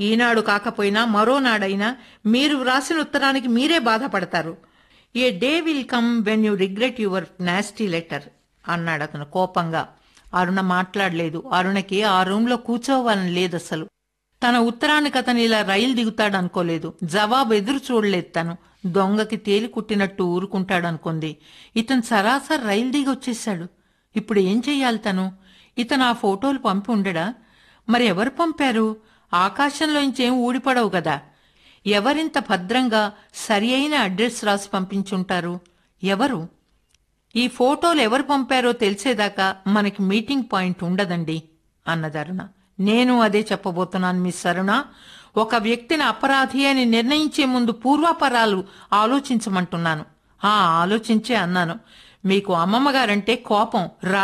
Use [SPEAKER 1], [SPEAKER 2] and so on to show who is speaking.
[SPEAKER 1] ఈనాడు కాకపోయినా మరో నాడైనా మీరు వ్రాసిన ఉత్తరానికి మీరే బాధపడతారు a day will come when you regret your nasty letter అన్నాడు అతను కోపంగా అరుణ మాట్లాడలేదు అరుణకి ఆ రూంలో కూర్చోవాలని లేదు అసలు తన ఉత్తరానికి అతను ఇలా రైలు దిగుతాడనుకోలేదు జవాబు ఎదురు చూడలేదు తను దొంగకి తేలి కుట్టినట్టు ఊరుకుంటాడనుకుంది ఇతను సరాసరి రైలు దిగి వచ్చేశాడు ఇప్పుడు ఏం చెయ్యాలి తను ఇతను ఆ ఫోటోలు పంపి ఉండడా మరి ఎవరు పంపారు ఆకాశంలోంచేం ఊడిపడవు కదా ఎవరింత భద్రంగా సరి అయిన అడ్రస్ రాసి పంపించుంటారు ఎవరు ఈ ఫోటోలు ఎవరు పంపారో తెలిసేదాకా మనకి మీటింగ్ పాయింట్ ఉండదండి అన్నది అరుణ నేను అదే చెప్పబోతున్నాను మిస్ అరుణ ఒక వ్యక్తిని అపరాధి అని నిర్ణయించే ముందు పూర్వాపరాలు ఆలోచించమంటున్నాను ఆ ఆలోచించే అన్నాను మీకు అమ్మమ్మగారంటే కోపం రా